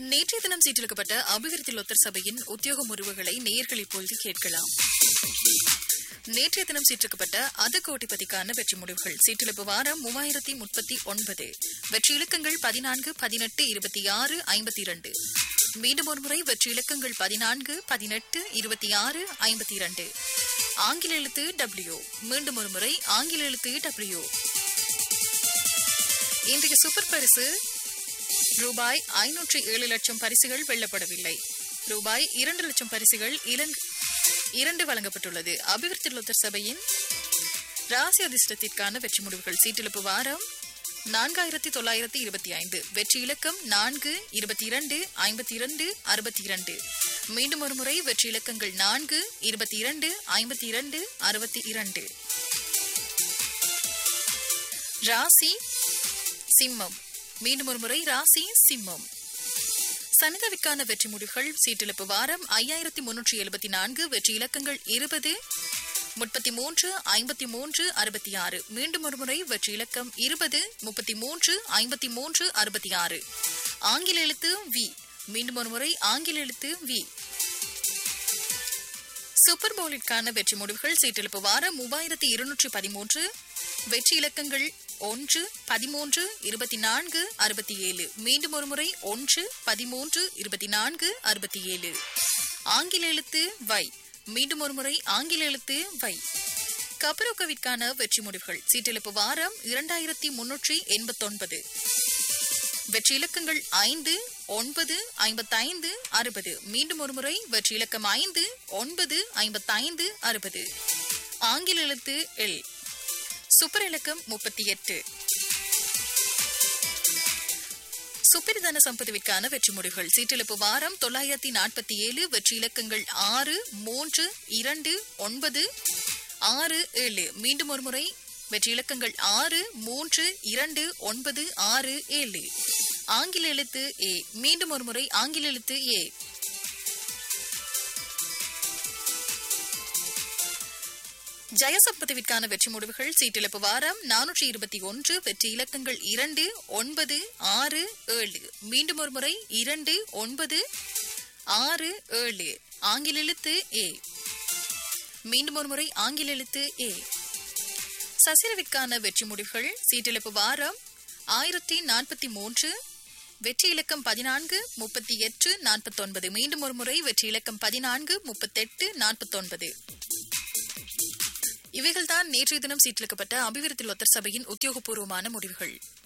நேற்றைய தினம் சீட்டிலுக்கப்பட்ட அபிவிருத்தி லொத்தர் சபையின் உத்தியோக முறிவுகளை நேயர்கள் இப்பொழுது கேட்கலாம் நேற்றைய தினம் சீட்டிலுக்கப்பட்ட அது கோட்டிபதிக்கான வெற்றி முடிவுகள் சீட்டிழப்பு வாரம் மூவாயிரத்தி முப்பத்தி ஒன்பது வெற்றி இலக்கங்கள் பதினான்கு பதினெட்டு இருபத்தி ஆறு ஐம்பத்தி இரண்டு மீண்டும் ஒருமுறை வெற்றி இலக்கங்கள் பதினான்கு பதினெட்டு இருபத்தி ஆறு ஐம்பத்தி இரண்டு ஆங்கில எழுத்து டபிள்யூ மீண்டும் ஒருமுறை ஆங்கில எழுத்து டபிள்யூ இன்றைய சூப்பர் பரிசு ரூபாய் ஐநூற்று ஏழு லட்சம் பரிசுகள் வெல்லப்படவில்லை ரூபாய் இரண்டு லட்சம் பரிசுகள் இலங் இரண்டு வழங்கப்பட்டுள்ளது அபிவிருத்தி லொத்தர் சபையின் ராசி அதிர்ஷ்டத்திற்கான வெற்றி முடிவுகள் சீட்டிழப்பு வாரம் நான்காயிரத்தி தொள்ளாயிரத்தி இருபத்தி ஐந்து வெற்றி இலக்கம் நான்கு இருபத்தி இரண்டு ஐம்பத்தி இரண்டு அறுபத்தி இரண்டு மீண்டும் ஒரு முறை வெற்றி இலக்கங்கள் நான்கு இருபத்தி இரண்டு ஐம்பத்தி இரண்டு அறுபத்தி இரண்டு ராசி சிம்மம் மீண்டும் ஒரு முறை ராசி சிம்மம் சனிதவிற்கான வெற்றி முடிவுகள் சீட்டிழப்பு வாரம் ஐயாயிரத்தி முன்னூற்றி எழுபத்தி நான்கு வெற்றி இலக்கங்கள் இருபது முப்பத்தி மூன்று ஐம்பத்தி மூன்று அறுபத்தி ஆறு மீண்டும் ஒரு முறை வெற்றி இலக்கம் இருபது முப்பத்தி மூன்று ஐம்பத்தி மூன்று அறுபத்தி ஆறு ஆங்கில எழுத்து வி மீண்டும் ஒரு முறை ஆங்கில எழுத்து வி சூப்பர் பவுலிற்கான வெற்றி முடிவுகள் சீட்டிழப்பு வாரம் மூவாயிரத்தி இருநூற்றி பதிமூன்று வெற்றி இலக்கங்கள் ஒன்று பதிமூன்று இருபத்தி நான்கு அறுபத்தி ஏழு மீண்டும் ஒரு முறை ஒன்று பதிமூன்று இருபத்தி நான்கு அறுபத்தி ஏழு ஆங்கில எழுத்து வை மீண்டும் ஒரு முறை ஆங்கில எழுத்து வை கபரோக்கவிற்கான வெற்றி முடிவுகள் சீட்டிழப்பு வாரம் இரண்டாயிரத்தி முன்னூற்றி எண்பத்தொன்பது வெற்றி இலக்கங்கள் ஐந்து ஒன்பது ஐம்பத்தைந்து அறுபது மீண்டும் ஒரு முறை வெற்றி இலக்கம் ஐந்து ஒன்பது ஐம்பத்தைந்து அறுபது ஆங்கில எழுத்து எல் சூப்பர் இலக்கம் முப்பத்தி எட்டு சுப்பிரதான சம்பதுவிற்கான வெற்றி முடிவுகள் சீட்டிழப்பு வாரம் தொள்ளாயிரத்தி நாற்பத்தி ஏழு வெற்றி இலக்கங்கள் ஆறு மூன்று இரண்டு ஒன்பது ஆறு ஏழு மீண்டும் ஒரு முறை வெற்றி இலக்கங்கள் ஆறு மூன்று இரண்டு ஒன்பது ஆறு ஏழு ஆங்கில எழுத்து ஏ மீண்டும் ஒரு முறை ஆங்கில எழுத்து ஏ ஜெயசம்பதவிற்கான வெற்றி முடிவுகள் சீட்டிழப்பு வாரம் நானூற்றி இருபத்தி ஒன்று வெற்றி இலக்கங்கள் இரண்டு ஒன்பது ஆறு ஏழு மீண்டும் ஒரு முறை இரண்டு ஒன்பது ஆறு ஏழு ஆங்கில எழுத்து ஏ மீண்டும் ஒரு முறை ஆங்கில எழுத்து ஏ சசிரவிற்கான வெற்றி முடிவுகள் சீட்டிழப்பு வாரம் ஆயிரத்தி நாற்பத்தி மூன்று வெற்றி இலக்கம் பதினான்கு முப்பத்தி எட்டு நாற்பத்தொன்பது மீண்டும் ஒரு முறை வெற்றி இலக்கம் பதினான்கு முப்பத்தெட்டு நாற்பத்தொன்பது இவைகள்தான் நேற்றைய தினம் சீட்டிலிக்கப்பட்ட அபிவிருத்தி லொத்தர் சபையின் உத்தியோகபூர்வமான முடிவுகள்